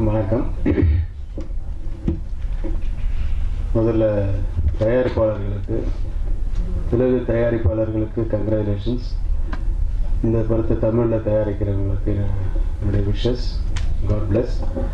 வணக்கம் முதல்ல தயாரிப்பாளர்களுக்கு தெலுங்கு தயாரிப்பாளர்களுக்கு கங்க்ராச்சுலேஷன்ஸ் இந்த படத்தை தமிழில் தயாரிக்கிறவங்களுக்கு நான் என்னுடைய விஷஸ் காட் பிளஸ்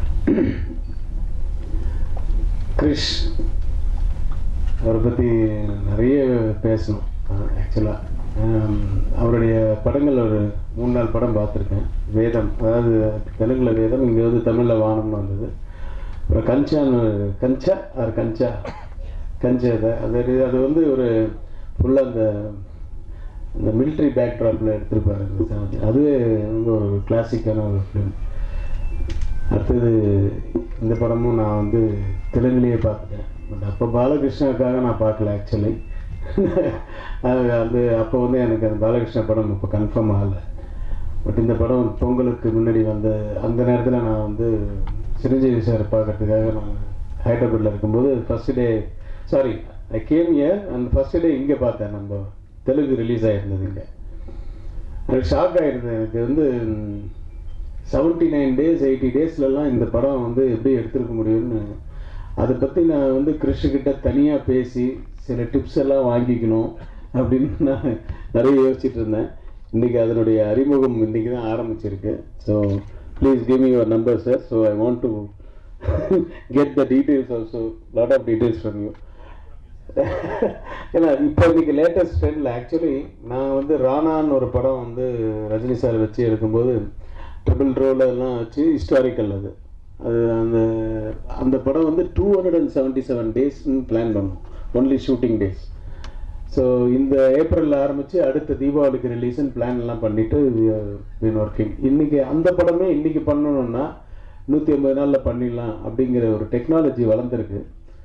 கிரிஷ் அவரை பற்றி நிறைய பேசணும் ஆக்சுவலாக அவருடைய படங்கள் ஒரு மூணு நாலு படம் பார்த்துருக்கேன் வேதம் அதாவது தெலுங்கில் வேதம் இங்கே வந்து தமிழில் வானம்னு வந்தது அப்புறம் கஞ்சான்னு கஞ்சா அது கஞ்சா கஞ்சா அது அது அது வந்து ஒரு ஃபுல்லாக அந்த இந்த மிலிட்ரி பேக்ட்ராப்பில் எடுத்திருப்பாரு அந்த சாமி. அதுவே ரொம்ப ஒரு கிளாசிக்கான ஒரு ஃபிலிம் அடுத்தது இந்த படமும் நான் வந்து தெலுங்குலேயே பார்த்துட்டேன் பட் அப்போ பாலகிருஷ்ணாவுக்காக நான் பார்க்கல ஆக்சுவலி அது அது அப்போ வந்து எனக்கு அந்த பாலகிருஷ்ணா படம் இப்போ கன்ஃபார்ம் ஆகலை பட் இந்த படம் பொங்கலுக்கு முன்னாடி வந்த அந்த நேரத்தில் நான் வந்து சிரஞ்சீவி சார் பார்க்கறதுக்காக நான் ஹைதராபாத்தில் இருக்கும்போது first day sorry I came year அந்த ஃபஸ்ட் டே இங்கே பார்த்தேன் நம்ம தெலுங்கு ரிலீஸ் ஆகிருந்தது இங்கே எனக்கு ஷாக் ஆகிருந்தது எனக்கு வந்து செவன்ட்டி நைன் டேஸ் எயிட்டி டேஸ்லலாம் இந்த படம் வந்து எப்படி எடுத்திருக்க முடியும்னு அதை பற்றி நான் வந்து கிருஷ்ணகிட்ட தனியாக பேசி சில டிப்ஸ் எல்லாம் வாங்கிக்கணும் அப்படின்னு நான் நிறைய யோசிச்சுட்டு இருந்தேன் இன்றைக்கி அதனுடைய அறிமுகம் இன்றைக்கி தான் ஆரம்பிச்சிருக்கு so please give me your number sir so I want to get the details also lot of details from you ஏன்னா இப்போ இன்னைக்கு லேட்டஸ்ட் ட்ரெண்டில் ஆக்சுவலி நான் வந்து ராணான்னு ஒரு படம் வந்து ரஜினி சார் வச்சு எடுக்கும்போது ட்ரிபிள் ரோல் எல்லாம் வச்சு ஹிஸ்டாரிக்கல் அது அது அந்த அந்த படம் வந்து two hundred and seventy seven டேஸ்ன்னு பிளான் பண்ணோம் ஒன்லி ஷூட்டிங் டேஸ் ஸோ இந்த ஏப்ரலில் ஆரம்பித்து அடுத்த தீபாவளிக்கு ரிலீஸ்னு பிளான் எல்லாம் பண்ணிவிட்டு பின் ஒர்க்கிங் இன்றைக்கி அந்த படமே இன்றைக்கி பண்ணணும்னா நூற்றி ஐம்பது நாளில் பண்ணிடலாம் அப்படிங்கிற ஒரு டெக்னாலஜி வளர்ந்துருக்கு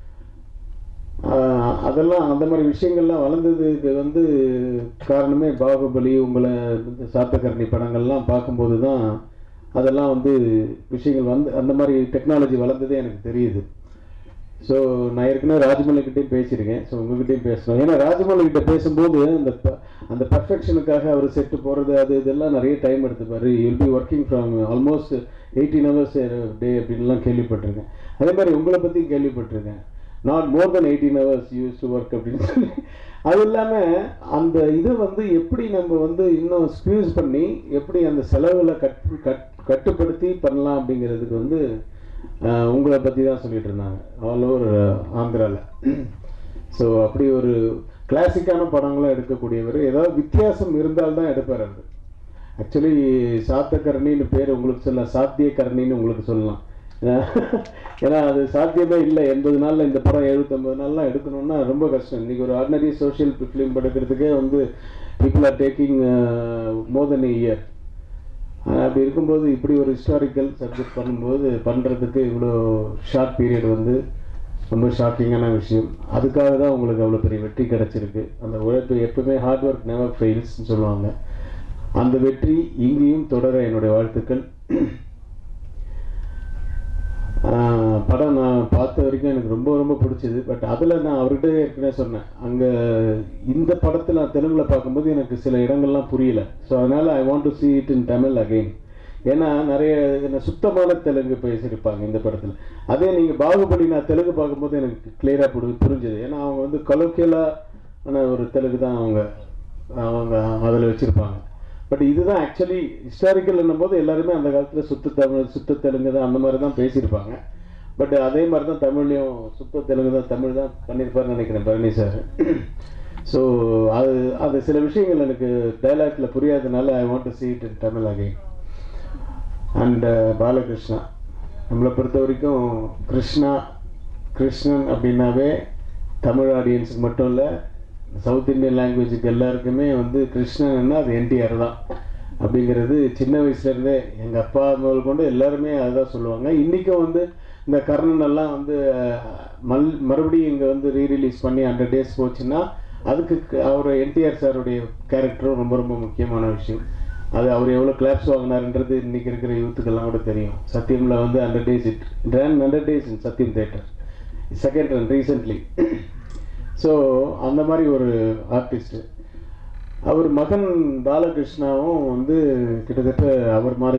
ஆஹ் அதெல்லாம் அந்த மாதிரி விஷயங்கள்லாம் வளர்ந்ததுக்கு வந்து காரணமே பாகுபலி உங்களை இந்த சாத்தகர்ணி படங்கள்லாம் பார்க்கும்போது தான் அதெல்லாம் வந்து விஷயங்கள் வந்து அந்த மாதிரி டெக்னாலஜி வளர்ந்ததே எனக்கு தெரியுது ஸோ நான் ஏற்கனவே ராஜமௌலிகிட்டையும் பேசியிருக்கேன் ஸோ உங்ககிட்டயும் பேசணும் ஏன்னா ராஜமௌலிகிட்ட பேசும்போது அந்த ப- அந்த பர்ஃபெக்ஷனுக்காக அவர் செட்டு போகிறது அது இதெல்லாம் நிறைய டைம் எடுத்துப்பார் you'll be working from almost eighteen hours day அப்படின்லாம் கேள்விப்பட்டிருக்கேன் அதே மாதிரி உங்களை பற்றியும் கேள்விப்பட்டிருக்கேன் not more than eighteen hours use to work அப்படின்னு சொல்லி அது இல்லாமல் அந்த இது வந்து எப்படி நம்ம வந்து இன்னும் ஸ்க்யூஸ் பண்ணி எப்படி அந்த செலவில் கட் கட் கட்டுப்படுத்தி பண்ணலாம் அப்படிங்கிறதுக்கு வந்து ஆஹ், உங்களை பற்றி தான் சொல்லிட்டு இருந்தாங்க ஆல் ஓவர் ஆந்திராவில் ஸோ அப்படி ஒரு கிளாசிக்கான படங்களும் எடுக்கக்கூடியவர் ஏதாவது வித்தியாசம் இருந்தால்தான் எடுப்பார் அவர் ஆக்சுவலி சாத்தகர்ணின்னு பேர் உங்களுக்கு சொல்லலாம் சாத்தியகர்ணின்னு உங்களுக்கு சொல்லலாம் ஏன்னா- ஏன்னா அது சாத்தியமே இல்லை எண்பது நாளில் இந்த படம் எழுபத்தொம்பது நாள்லாம் எடுக்கணும்னா ரொம்ப கஷ்டம் இன்றைக்கி ஒரு ஆர்டினரி சோஷியல் ஃபிலிம் எடுக்கிறதுக்கே வந்து people are taking more than year அப்படி இருக்கும்போது இப்படி ஒரு ஹிஸ்டாரிக்கல் சப்ஜெக்ட் பண்ணும்போது பண்ணுறதுக்கு இவ்வளோ ஷார்ட் பீரியட் வந்து ரொம்ப ஷாக்கிங்கான விஷயம் அதுக்காக தான் உங்களுக்கு அவ்வளோ பெரிய வெற்றி கிடச்சிருக்கு அந்த உழைப்பு எப்பவுமே ஹார்ட் ஒர்க் நெவர் ஃபெயில்ஸ்னு சொல்லுவாங்க அந்த வெற்றி இங்கேயும் தொடர என்னுடைய வாழ்த்துக்கள் ஆஹ் படம் நான் பார்த்த வரைக்கும் எனக்கு ரொம்ப ரொம்ப பிடிச்சது பட் அதில் நான் அவர்கிட்ட ஏற்கனவே சொன்னேன் அங்கே இந்த படத்தில் நான் தெலுங்கில் பார்க்கும்போது எனக்கு சில இடங்கள்லாம் புரியல ஸோ அதனால் I want to see it in Tamil again ஏன்னா நிறைய என்ன சுத்தமான தெலுங்கு பேசியிருப்பாங்க இந்த படத்தில் அதே நீங்கள் பாகுபலி நான் தெலுங்கு பார்க்கும்போது எனக்கு கிளியராக புரி புரிஞ்சுது ஏன்னா அவங்க வந்து கொலோக்கியலான ஒரு தெலுங்கு தான் அவங்க அவங்க அதில் வச்சுருப்பாங்க பட் இதுதான் ஆக்சுவலி ஹிஸ்டாரிக்கல் என்னும்போது எல்லாருமே அந்த காலத்தில் சுத்த தமிழ் சுத்த தெலுங்கு தான் அந்த மாதிரி தான் பேசியிருப்பாங்க பட் அதே மாதிரி தான் தமிழ்லையும் சுத்த தெலுங்கு தான் தமிழ் தான் பண்ணியிருப்பாருன்னு நினைக்கிறேன் பழனி சார் ஸோ அது அது சில விஷயங்கள் எனக்கு டைலாக்ல புரியாதனால I want to see it in Tamil again and Balakrishna நம்மளை பொறுத்த வரைக்கும் கிருஷ்ணா கிருஷ்ணன் அப்படின்னாவே தமிழ் ஆடியன்ஸுக்கு மட்டும் இல்லை சவுத் இந்தியன் லாங்குவேஜுக்கு எல்லாருக்குமே வந்து கிருஷ்ணன்னா அது என்டிஆர் தான் அப்படிங்கிறது சின்ன வயசுலேருந்தே எங்கள் அப்பா முதல் கொண்டு எல்லாருமே அதுதான் சொல்லுவாங்க இன்றைக்கும் வந்து இந்த கர்ணன் எல்லாம் வந்து அஹ், மல் மறுபடியும் இங்கே வந்து ரீரிலீஸ் பண்ணி ஹண்ட்ரட் டேஸ் போச்சுன்னா அதுக்கு க- அவர் என்டிஆர் சாருடைய கேரக்டரும் ரொம்ப ரொம்ப முக்கியமான விஷயம் அது அவர் எவ்வளோ கிளாப்ஸ் வாங்கினாருன்றது இன்னைக்கு இருக்கிற யூத்துக்கெல்லாம் கூட தெரியும் சத்தியமில் வந்து hundred days it run hundred days in Sathyam theatre second run recently so அந்த மாதிரி ஒரு ஆர்டிஸ்ட்டு அவர் மகன் பாலகிருஷ்ணாவும் வந்து கிட்டத்தட்ட அவர் மாதிரி